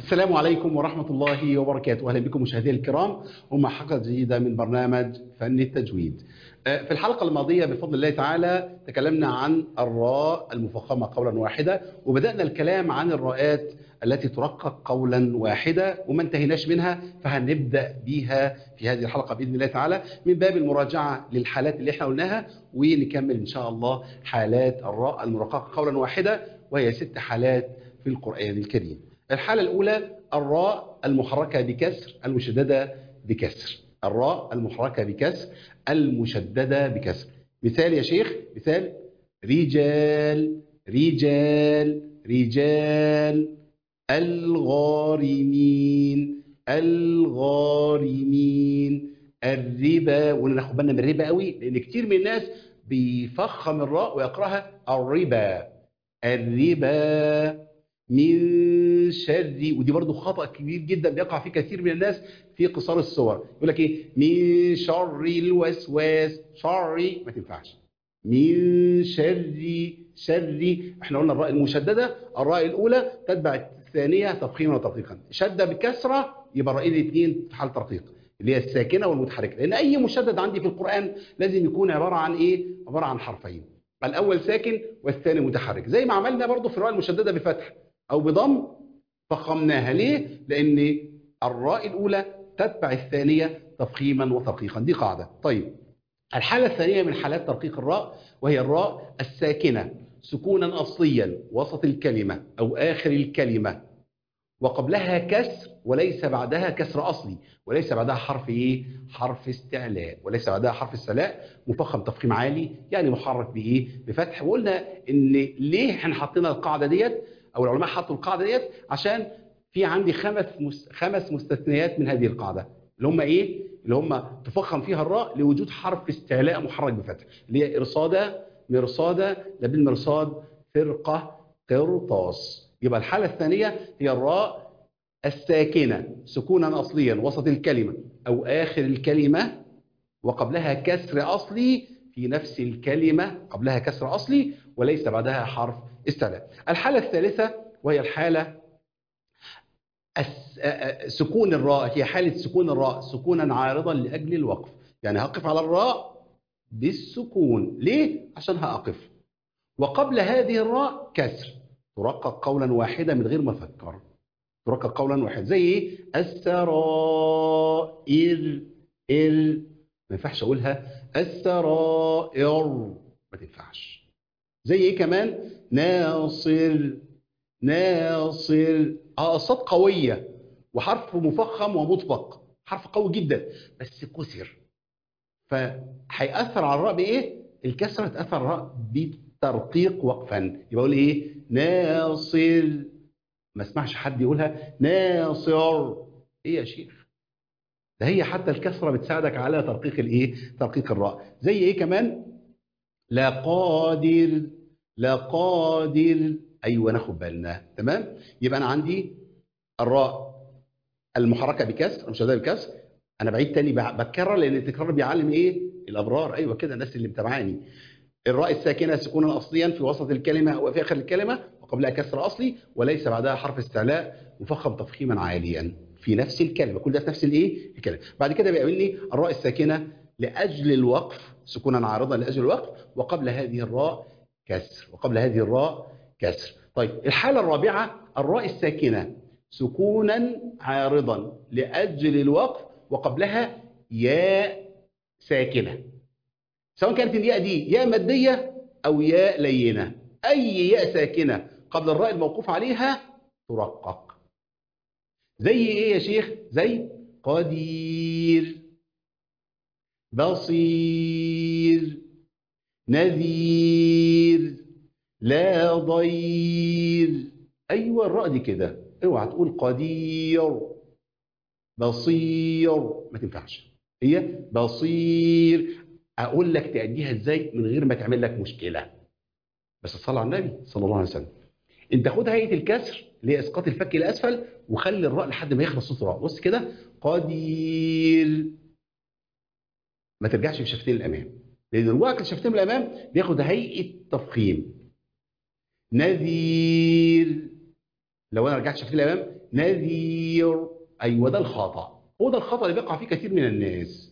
السلام عليكم ورحمة الله وبركاته أهلا بكم مشاهدينا الكرام ومع حلقة جديدة من برنامج فن التجويد في الحلقة الماضية بفضل الله تعالى تكلمنا عن الراء المفخمة قولا واحدا وبدأنا الكلام عن الراءات التي ترقق قولا واحدا وما انتهيناش منها فهنبدأ بيها في هذه الحلقة بإذن الله تعالى من باب المراجعة للحالات اللي احنا قلناها ونكمل إن شاء الله حالات الراء المرققة قولا واحدا وهي ست حالات في القرآن الكريم الحالة الأولى الراء المحركة بكسر المشددة بكسر الراء المحركة بكسر المشددة بكسر مثال يا شيخ مثال رجال رجال رجال الغارمين الغارمين الربا وناخد بالنا من الربا قوي لان كتير من الناس بيفخم الراء ويقراها الربا الربا من شر ودي برضو خطأ كبير جدا بيقع فيه كثير من الناس في قصار الصور يقول لك ايه من شر الوسواس شر ما تنفعش من شر شر احنا قلنا الراء المشدده الراء الاولى تتبع الثانيه تفخيما وترقيقا شده بكسره يبقى الراءين الاثنين في حال ترقيق اللي هي الساكنه والمتحركه لان اي مشدد عندي في القران لازم يكون عباره عن ايه عباره عن حرفين الاول ساكن والثاني متحرك زي ما عملنا برضو في الراء المشدده بفتح او بضم فخمناها ليه لان الراء الاولى تتبع الثانيه تفخيما وترقيقا دي قاعده طيب الحاله الثانيه من حالات ترقيق الراء وهي الراء الساكنه سكونا اصليا وسط الكلمه او اخر الكلمه وقبلها كسر وليس بعدها كسر اصلي وليس بعدها حرف ايه حرف استعلاء وليس بعدها حرف استعلاء مفخم تفخيم عالي يعني محرك بايه بفتح وقلنا ان ليه احنا حطينا القاعده ديت او العلماء حطوا القاعده ديت عشان في عندي خمس مس... خمس مستثنيات من هذه القاعده اللي هم ايه اللي هم تفخم فيها الراء لوجود حرف استعلاء محرك بفتح اللي هي ارصاده مرصاده لبن مرصاد فرقه قرطاس يبقى الحاله الثانيه هي الراء الساكنه سكونا اصليا وسط الكلمه او اخر الكلمه وقبلها كسر اصلي في نفس الكلمه قبلها كسر اصلي وليس بعدها حرف استعلاء الحالة الثالثة وهي الحالة سكون الراء هي حالة سكون الراء سكونا عارضا لأجل الوقف يعني هقف على الراء بالسكون ليه؟ عشان هقف وقبل هذه الراء كسر ترقق قولا واحدا من غير ما افكر ترقق قولا واحدا زي ايه؟ السرائر ال ما ينفعش اقولها السرائر ما تنفعش زي ايه كمان ناصر ناصر اه صوت قويه وحرف مفخم ومطبق حرف قوي جدا بس كسر فهيأثر على الراء بايه الكسره تأثر على الراء بالترقيق وقفا يبقى اقول ايه ناصر ما اسمعش حد يقولها ناصر ايه يا شيخ ده هي حتى الكسره بتساعدك على ترقيق الايه ترقيق الراء زي ايه كمان لا قادر لا قادر ايوه ناخد بالنا تمام يبقى انا عندي الراء المحركه بكسر المشدده بكسر انا بعيد تاني بتكرر لان التكرار بيعلم ايه الابرار ايوه كده الناس اللي متابعاني الراء الساكنه سكونا اصليا في وسط الكلمه او في اخر الكلمه وقبلها كسر اصلي وليس بعدها حرف استعلاء مفخم تفخيما عاليا في نفس الكلمه كل ده في نفس الايه الكلمه بعد كده بيقابلني الراء الساكنه لاجل الوقف سكونا عارضا لاجل الوقف وقبل هذه الراء كسر وقبل هذه الراء كسر طيب الحالة الرابعة الراء الساكنة سكونا عارضا لأجل الوقف وقبلها ياء ساكنة سواء كانت الياء دي ياء مادية أو ياء لينة أي ياء ساكنة قبل الراء الموقوف عليها ترقق زي إيه يا شيخ زي قدير بصير نذير لا ضير ايوه الراء دي كده اوعى تقول قدير بصير ما تنفعش هي بصير اقول لك تأديها ازاي من غير ما تعمل لك مشكله بس الصلاه على النبي صلى الله عليه وسلم انت خد هيئه الكسر اللي هي اسقاط الفك الاسفل وخلي الراء لحد ما يخلص صوت الراء بص كده قدير ما ترجعش بشفتين الامام لان رجوعك لشفتين الامام بياخد هيئه تفخيم نذير لو انا رجعت شفتين الامام نذير ايوه ده الخطا هو ده الخطا اللي بيقع فيه كثير من الناس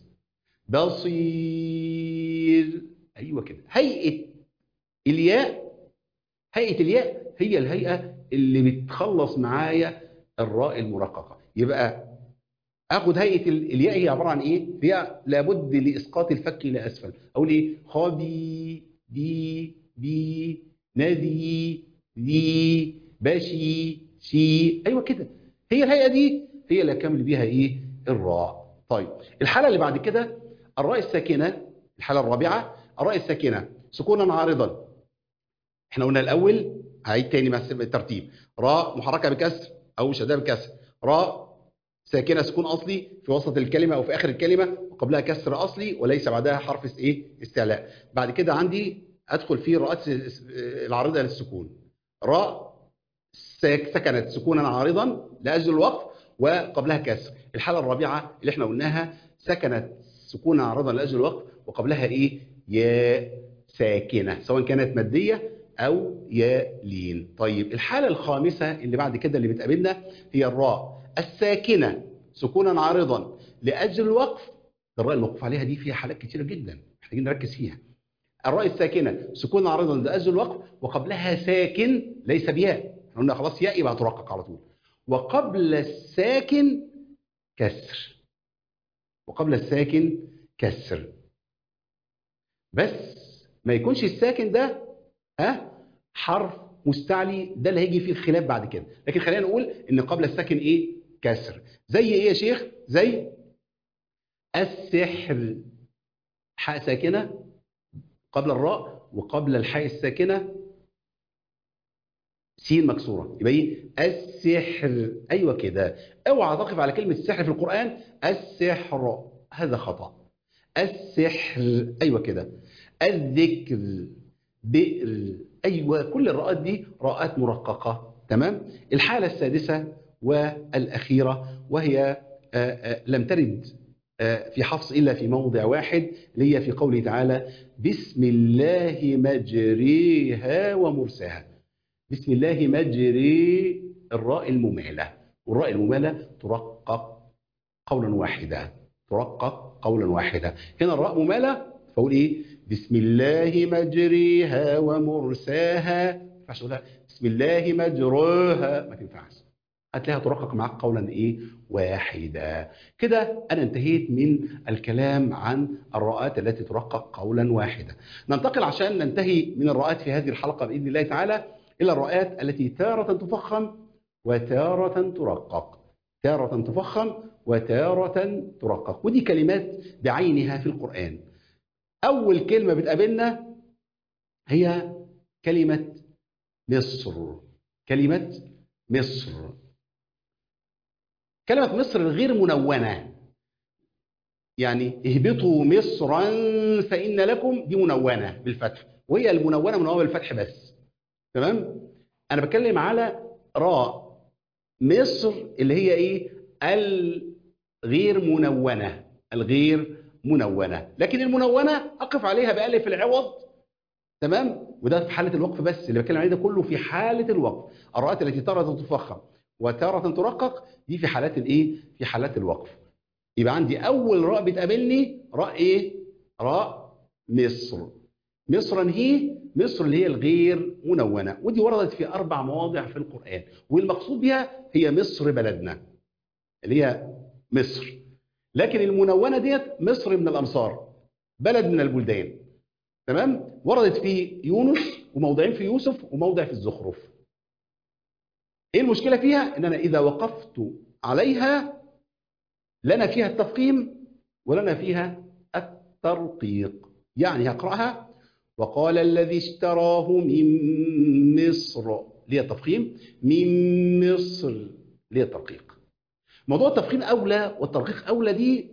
بصير ايوه كده هيئه الياء هيئه الياء هي الهيئه اللي بتخلص معايا الراء المرققه يبقى اخد هيئه ال- الياء هي عباره عن ايه هي لابد لاسقاط الفك الى اسفل اقول ايه خبي بي بي نذي ذي بشي شي ايوه كده هي الهيئه دي هي اللي اكمل بيها ايه الراء طيب الحاله اللي بعد كده الراء الساكنه الحاله الرابعه الراء الساكنه سكونا عارضا احنا قلنا الاول هعيد تاني مع الترتيب راء محركه بكسر او شدها بكسر راء ساكنه سكون اصلي في وسط الكلمه او في اخر الكلمه وقبلها كسر اصلي وليس بعدها حرف اس- ايه استعلاء بعد كده عندي ادخل في الراءات العارضه للسكون راء ساك- سكنت سكونا عارضا لاجل الوقف وقبلها كسر الحاله الرابعه اللي احنا قلناها سكنت سكونا عارضا لاجل الوقف وقبلها ايه ياء ساكنه سواء كانت ماديه او ياء لين طيب الحاله الخامسه اللي بعد كده اللي بتقابلنا هي الراء الساكنه سكونا عارضا لاجل الوقف الراء الموقوف عليها دي فيها حالات كتيره جدا محتاجين نركز فيها الراء الساكنه سكون عارضا لاجل الوقف وقبلها ساكن ليس بياء احنا قلنا خلاص ياء يبقى ترقق على طول وقبل الساكن كسر وقبل الساكن كسر بس ما يكونش الساكن ده ها حرف مستعلي ده اللي هيجي فيه الخلاف بعد كده لكن خلينا نقول ان قبل الساكن ايه كسر زي ايه يا شيخ زي السحر حاء ساكنه قبل الراء وقبل الحاء الساكنه سين مكسوره يبقى ايه السحر ايوه كده اوعى تقف على كلمه السحر في القران السحر هذا خطا السحر ايوه كده الذكر بئر ايوه كل الراءات دي راءات مرققه تمام الحاله السادسه والاخيره وهي آه، آه، لم ترد آه، في حفص الا في موضع واحد اللي هي في قوله تعالى بسم الله مجريها ومرساها بسم الله مجري الراء الممالة والراء الممالة ترقق قولا واحدا ترقق قولا واحدا هنا الراء ممالة فأقول إيه بسم الله مجريها ومرساها ما ينفعش أقولها بسم الله مجراها ما تنفعش هتلاقيها ترقق معاك قولا ايه واحدا كده انا انتهيت من الكلام عن الراءات التي ترقق قولا واحدا ننتقل عشان ننتهي من الراءات في هذه الحلقه باذن الله تعالى الى الراءات التي تاره تفخم وتاره ترقق تاره تفخم وتاره ترقق ودي كلمات بعينها في القران اول كلمه بتقابلنا هي كلمه مصر كلمه مصر كلمة مصر الغير منونة يعني اهبطوا مصرا فإن لكم دي منونة بالفتح وهي المنونة منونة بالفتح بس تمام أنا بتكلم على راء مصر اللي هي إيه الغير منونة الغير منونة لكن المنونة أقف عليها بألف العوض تمام وده في حالة الوقف بس اللي بتكلم عليه ده كله في حالة الوقف الراءات التي تارة تفخم وتارة ترقق دي في حالات الايه في حالات الوقف يبقى عندي اول راء بتقابلني راء ايه راء مصر مصرا هي مصر اللي هي الغير منونه ودي وردت في اربع مواضع في القران والمقصود بها هي مصر بلدنا اللي هي مصر لكن المنونه ديت مصر من الامصار بلد من البلدان تمام وردت في يونس وموضعين في يوسف وموضع في الزخرف ايه المشكله فيها ان انا اذا وقفت عليها لنا فيها التفخيم ولنا فيها الترقيق يعني هقراها وقال الذي اشتراه من مصر ليه التفخيم من مصر ليه الترقيق موضوع التفخيم اولى والترقيق اولى دي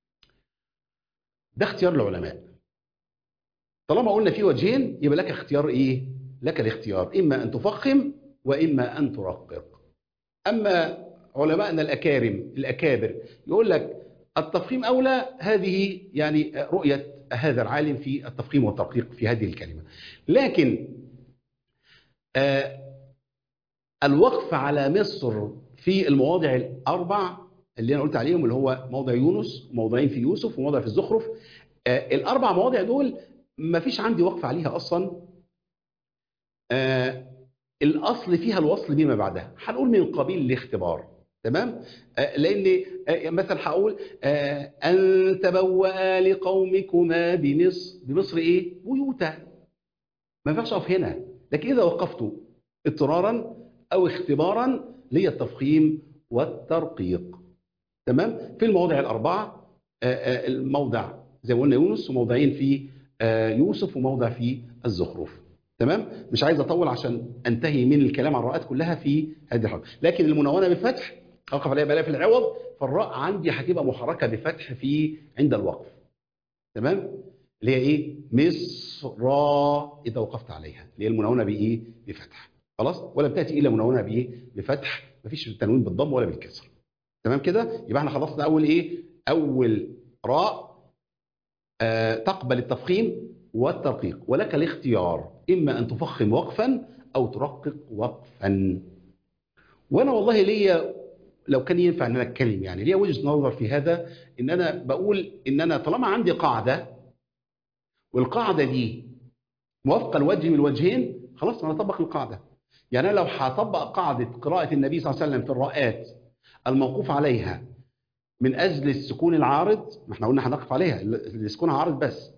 ده اختيار العلماء طالما قلنا في وجهين يبقى لك اختيار ايه لك الاختيار اما ان تفخم واما ان ترقق اما علماءنا الاكارم الاكابر يقول لك التفخيم اولى هذه يعني رؤيه هذا العالم في التفخيم والترقيق في هذه الكلمه لكن آه الوقف على مصر في المواضع الاربع اللي انا قلت عليهم اللي هو موضع يونس وموضعين في يوسف وموضع في الزخرف آه الاربع مواضع دول ما فيش عندي وقف عليها اصلا آه الاصل فيها الوصل بما بعدها هنقول من قبيل الاختبار تمام آه لان آه مثلا هقول آه ان تبوأ لقومكما بمصر بمصر ايه بيوتا ما ينفعش اقف هنا لكن اذا وقفت اضطرارا او اختبارا لي التفخيم والترقيق تمام في المواضع الاربعه الموضع زي ما قلنا يونس وموضعين في يوسف وموضع في الزخرف تمام مش عايز اطول عشان انتهي من الكلام عن الراءات كلها في هذه الحلقه لكن المنونه بفتح اوقف عليها بلاقي في العوض فالراء عندي هتبقى محركه بفتح في عند الوقف تمام اللي هي ايه مصر اذا وقفت عليها اللي هي المنونه بايه بفتح خلاص ولا بتاتي الا منونه بايه بفتح مفيش تنوين بالضم ولا بالكسر تمام كده يبقى احنا خلصنا اول ايه اول راء آه تقبل التفخيم والترقيق ولك الاختيار اما ان تفخم وقفا او ترقق وقفا وانا والله ليا لو كان ينفع ان انا اتكلم يعني ليا وجهه نظر في هذا ان انا بقول ان انا طالما عندي قاعده والقاعده دي موافقه الوجه من الوجهين خلاص انا اطبق القاعده يعني انا لو هطبق قاعده قراءه النبي صلى الله عليه وسلم في الراءات الموقوف عليها من اجل السكون العارض ما احنا قلنا هنقف عليها السكون عارض بس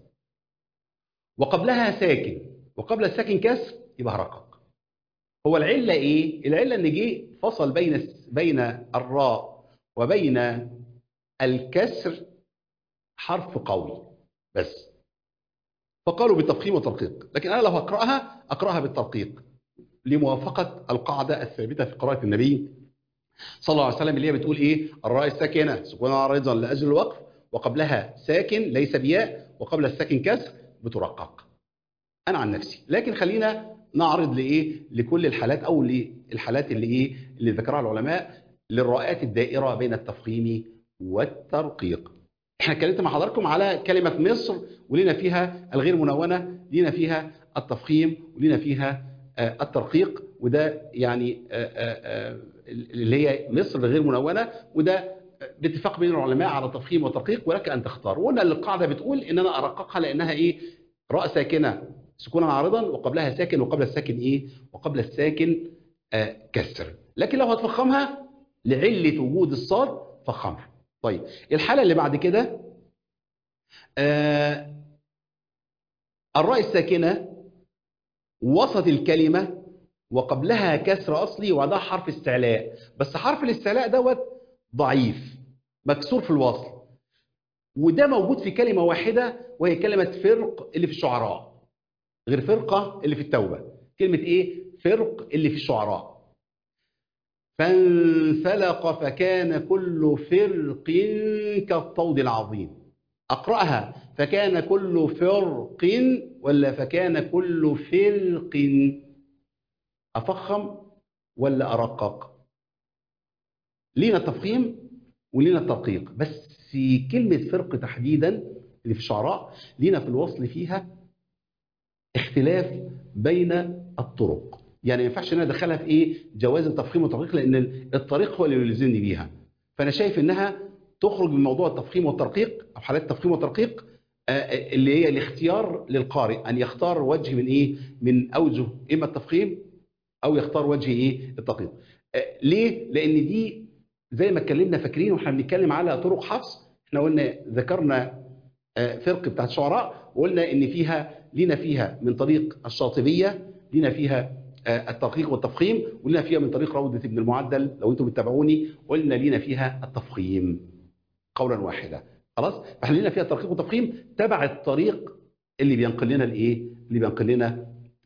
وقبلها ساكن وقبل الساكن كسر يبقى هرقق هو العله ايه العله ان جه فصل بين بين الراء وبين الكسر حرف قوي بس فقالوا بالتفخيم والترقيق لكن انا لو هقراها اقراها بالترقيق لموافقه القاعده الثابته في قراءه النبي صلى الله عليه وسلم اللي هي بتقول ايه الراء الساكنه سكون عارضا لاجل الوقف وقبلها ساكن ليس بياء وقبل الساكن كسر بترقق انا عن نفسي لكن خلينا نعرض لايه لكل الحالات او للحالات اللي ايه اللي ذكرها العلماء للراءات الدائره بين التفخيم والترقيق احنا اتكلمت مع حضراتكم على كلمه مصر ولينا فيها الغير منونه لينا فيها التفخيم ولينا فيها الترقيق وده يعني اللي هي مصر الغير منونه وده باتفاق بين العلماء على تفخيم وترقيق ولك ان تختار وقلنا القاعده بتقول ان انا ارققها لانها ايه راء ساكنه سكونا عارضا وقبلها ساكن وقبل الساكن ايه وقبل الساكن آه كسر لكن لو هتفخمها لعله وجود الصاد فخمها طيب الحاله اللي بعد كده آه الراء الساكنه وسط الكلمه وقبلها كسر اصلي وبعدها حرف استعلاء بس حرف الاستعلاء دوت ضعيف مكسور في الوصل وده موجود في كلمة واحدة وهي كلمة فرق اللي في الشعراء غير فرقة اللي في التوبة كلمة ايه فرق اللي في الشعراء فانفلق فكان كل فرق كالطود العظيم أقرأها فكان كل فرق ولا فكان كل فرق أفخم ولا أرقق لينا التفخيم ولينا الترقيق بس كلمة فرق تحديدا اللي في الشعراء لينا في الوصل فيها اختلاف بين الطرق يعني ما ينفعش ان انا ادخلها في ايه جواز التفخيم والترقيق لان الطريق هو اللي يلزمني بيها فانا شايف انها تخرج من موضوع التفخيم والترقيق او حالات التفخيم والترقيق اللي هي الاختيار للقارئ ان يختار وجه من ايه من اوجه اما التفخيم او يختار وجه ايه الترقيق ليه لان دي زي ما اتكلمنا فاكرين واحنا بنتكلم على طرق حفص احنا قلنا ذكرنا فرق بتاعت الشعراء وقلنا ان فيها لينا فيها من طريق الشاطبيه لينا فيها الترقيق والتفخيم ولينا فيها من طريق روضه ابن المعدل لو انتم بتتابعوني قلنا لينا فيها التفخيم قولا واحدا خلاص فاحنا لينا فيها الترقيق والتفخيم تبع الطريق اللي بينقل لنا الايه اللي بينقل لنا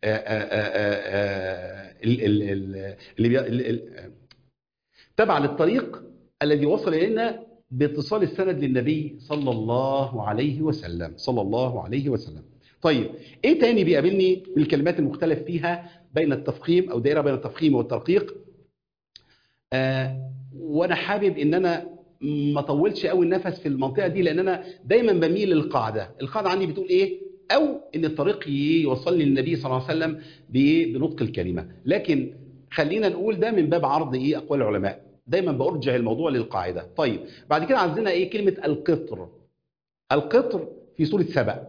اللي بي... تبع للطريق الذي وصل الينا باتصال السند للنبي صلى الله عليه وسلم صلى الله عليه وسلم طيب ايه تاني بيقابلني من الكلمات المختلف فيها بين التفخيم او دائره بين التفخيم والترقيق آه وانا حابب ان انا ما اطولش قوي النفس في المنطقه دي لان انا دايما بميل للقاعده القاعده عندي بتقول ايه او ان الطريق يوصلني للنبي صلى الله عليه وسلم بايه بنطق الكلمه لكن خلينا نقول ده من باب عرض ايه اقوال العلماء دايما برجع الموضوع للقاعده طيب بعد كده عندنا ايه كلمه القطر القطر في سوره سبأ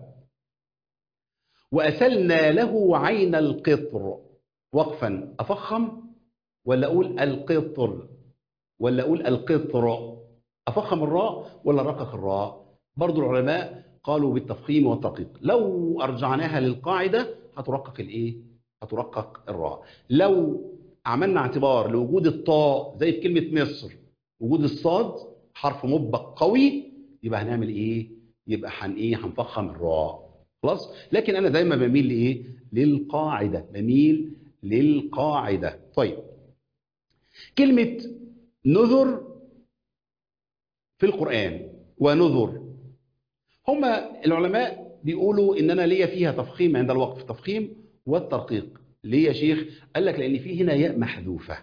وأسلنا له عين القطر وقفا أفخم ولا أقول القطر ولا أقول القطر أفخم الراء ولا رقق الراء برضو العلماء قالوا بالتفخيم والترقيق لو أرجعناها للقاعدة هترقق الإيه؟ هترقق الراء لو عملنا اعتبار لوجود الطاء زي في كلمة مصر وجود الصاد حرف مبق قوي يبقى هنعمل إيه؟ يبقى هن إيه؟ هنفخم الراء خلاص لكن انا دايما بميل لايه للقاعده بميل للقاعده طيب كلمه نذر في القران ونذر هما العلماء بيقولوا ان انا ليا فيها تفخيم عند الوقف تفخيم والترقيق ليه يا شيخ قال لك لان في هنا ياء محذوفه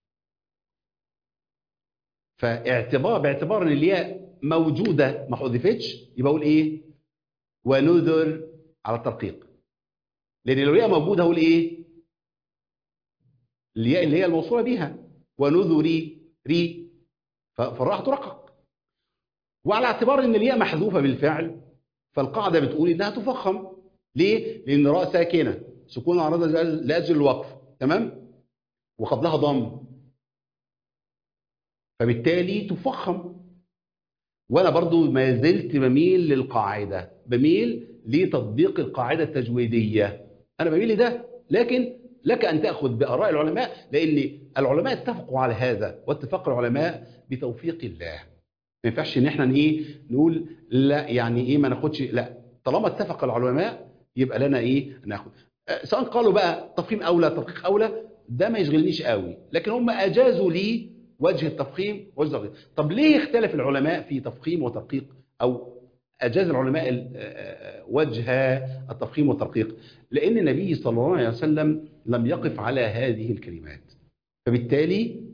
فاعتبار باعتبار ان الياء موجوده ما حذفتش يبقى اقول ايه ونذر على الترقيق لان لو الياء موجوده اقول ايه الياء اللي هي الموصوله بيها ونذري ري فالراء ترقق وعلى اعتبار ان الياء محذوفه بالفعل فالقاعده بتقول انها تفخم ليه لان راء ساكنه سكون عرضه لاجل الوقف تمام وقبلها ضم فبالتالي تفخم وانا برضو ما زلت بميل للقاعده بميل لتطبيق القاعده التجويديه انا بميل لده لكن لك ان تاخذ باراء العلماء لان العلماء اتفقوا على هذا واتفاق العلماء بتوفيق الله ما ينفعش ان احنا ايه نقول لا يعني ايه ما ناخدش لا طالما اتفق العلماء يبقى لنا ايه ناخد سواء قالوا بقى تفخيم اولى تدقيق اولى ده ما يشغلنيش قوي لكن هم اجازوا لي وجه التفخيم وجه التدقيق طب ليه اختلف العلماء في تفخيم وتدقيق او اجاز العلماء وجه التفخيم والترقيق لان النبي صلى الله عليه وسلم لم يقف على هذه الكلمات فبالتالي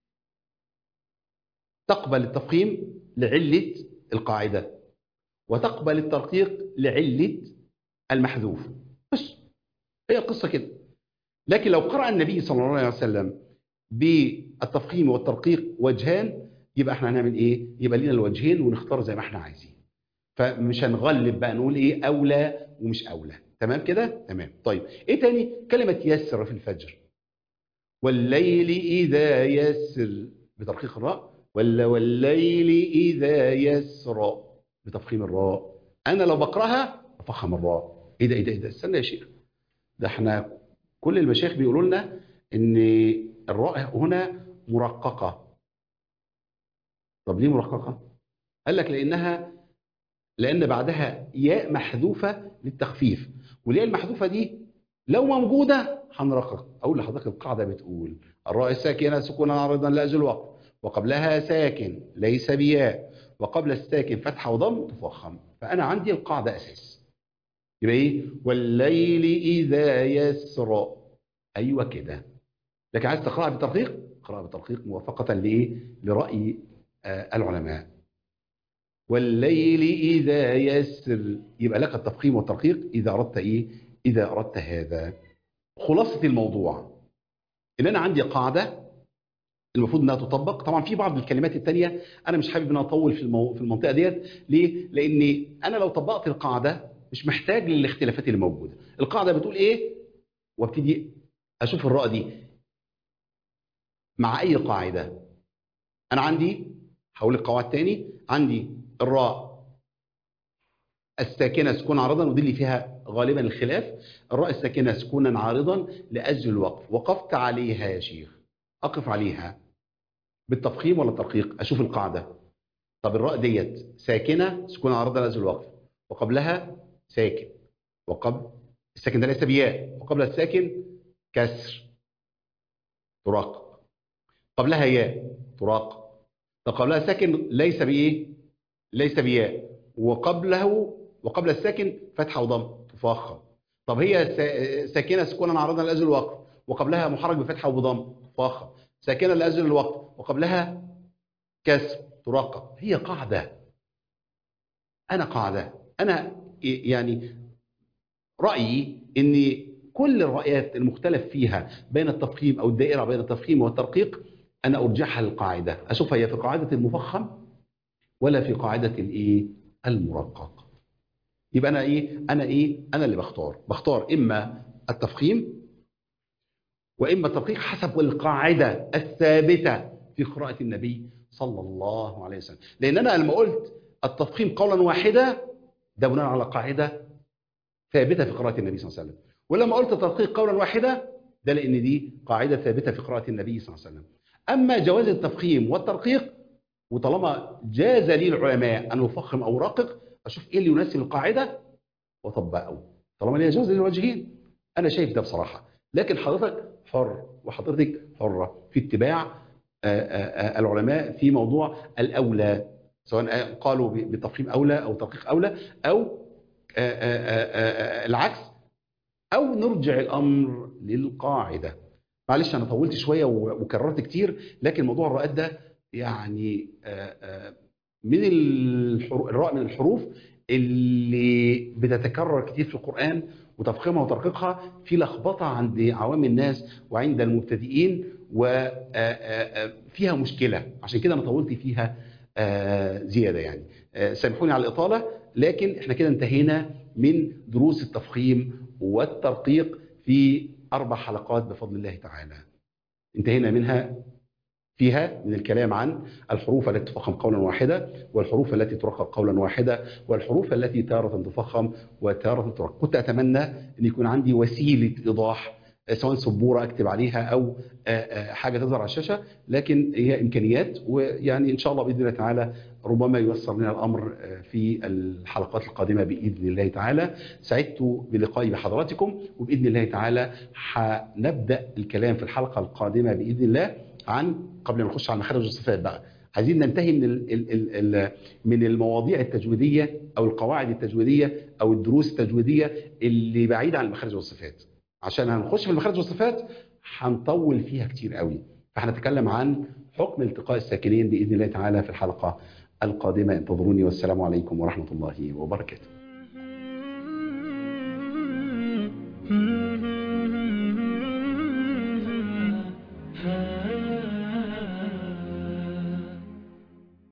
تقبل التفخيم لعله القاعده وتقبل الترقيق لعله المحذوف بس هي القصه كده لكن لو قرأ النبي صلى الله عليه وسلم بالتفخيم والترقيق وجهان يبقى احنا هنعمل ايه يبقى لنا الوجهين ونختار زي ما احنا عايزين فمش هنغلب بقى نقول ايه اولى ومش اولى تمام كده تمام طيب ايه تاني كلمه يسر في الفجر والليل اذا يسر بترقيق الراء ولا والليل اذا يسر بتفخيم الراء انا لو بقراها افخم الراء ايه ده ايه ده ايه ده استنى يا شيخ ده احنا كل المشايخ بيقولوا لنا ان الراء هنا مرققه طب ليه مرققه قال لك لانها لان بعدها ياء محذوفه للتخفيف والياء المحذوفه دي لو موجوده هنرقق اقول لحضرتك القاعده بتقول الراء الساكنه سكونا عارضا لاجل الوقت وقبلها ساكن ليس بياء وقبل الساكن فتحه وضم تفخم فانا عندي القاعده اساس يبقى ايه والليل اذا يسر ايوه كده لكن عايز تقراها بالترقيق اقراها بالترقيق موافقه لايه لراي آه العلماء والليل اذا يسر يبقى لك التفخيم والترقيق اذا اردت ايه اذا اردت هذا خلاصه الموضوع ان انا عندي قاعده المفروض انها تطبق طبعا في بعض الكلمات الثانيه انا مش حابب ان اطول في المو... في المنطقه ديت ليه لان انا لو طبقت القاعده مش محتاج للاختلافات اللي موجوده القاعده بتقول ايه وابتدي اشوف الراء دي مع اي قاعده انا عندي هقول القواعد تاني عندي الراء الساكنه سكون عارضا ودي اللي فيها غالبا الخلاف الراء الساكنه سكونا عارضا لاجل الوقف وقفت عليها يا شيخ اقف عليها بالتفخيم ولا الترقيق اشوف القاعده طب الراء ديت ساكنه سكون عارضا لاجل الوقف وقبلها ساكن وقبل الساكن ده ليس بياء وقبل الساكن كسر تراقق قبلها ياء تراقق طب قبلها ساكن ليس بايه ليس بياء وقبله وقبل الساكن فتحه وضم تفخم طب هي ساكنه سكونا عارضا لاجل الوقف وقبلها محرك بفتحه وبضم تفخم ساكنه لاجل الوقف وقبلها كسر ترقق هي قاعده انا قاعده انا يعني رايي ان كل الرايات المختلف فيها بين التفخيم او الدائره بين التفخيم والترقيق انا ارجعها للقاعده اشوف هي في قاعده المفخم ولا في قاعده الايه المرقق يبقى انا ايه انا ايه انا اللي بختار بختار اما التفخيم واما التدقيق حسب القاعده الثابته في قراءه النبي صلى الله عليه وسلم لان انا لما قلت التفخيم قولا واحدا ده بناء على قاعده ثابته في قراءه النبي صلى الله عليه وسلم ولما قلت التدقيق قولا واحدا ده لان دي قاعده ثابته في قراءه النبي صلى الله عليه وسلم اما جواز التفخيم والترقيق وطالما جاز لي العلماء ان افخم او ارقق اشوف ايه اللي يناسب القاعده واطبقه طالما ليها جواز للوجهين انا شايف ده بصراحه لكن حضرتك حر وحضرتك حره في اتباع آآ آآ العلماء في موضوع الاولى سواء قالوا بتفخيم اولى او تدقيق اولى او آآ العكس او نرجع الامر للقاعده معلش انا طولت شويه وكررت كتير لكن موضوع الرؤات ده يعني من الراء من الحروف اللي بتتكرر كتير في القرآن وتفخيمها وترقيقها في لخبطة عند عوام الناس وعند المبتدئين وفيها مشكلة عشان كده أنا طولت فيها زيادة يعني سامحوني على الإطالة لكن احنا كده انتهينا من دروس التفخيم والترقيق في أربع حلقات بفضل الله تعالى انتهينا منها فيها من الكلام عن الحروف التي تفخم قولا واحدا والحروف التي ترقق قولا واحدا والحروف التي تارة تفخم وتارة ترقق كنت أتمنى أن يكون عندي وسيلة إيضاح سواء سبورة أكتب عليها أو حاجة تظهر على الشاشة لكن هي إمكانيات ويعني إن شاء الله بإذن الله تعالى ربما ييسر لنا الأمر في الحلقات القادمة بإذن الله تعالى سعدت بلقائي بحضراتكم وبإذن الله تعالى هنبدأ الكلام في الحلقة القادمة بإذن الله عن قبل ما نخش على مخارج الصفات بقى عايزين ننتهي من ال ال ال من المواضيع التجويديه او القواعد التجويديه او الدروس التجويديه اللي بعيده عن المخارج والصفات عشان هنخش في المخارج والصفات هنطول فيها كتير قوي فهنتكلم عن حكم التقاء الساكنين باذن الله تعالى في الحلقه القادمه انتظروني والسلام عليكم ورحمه الله وبركاته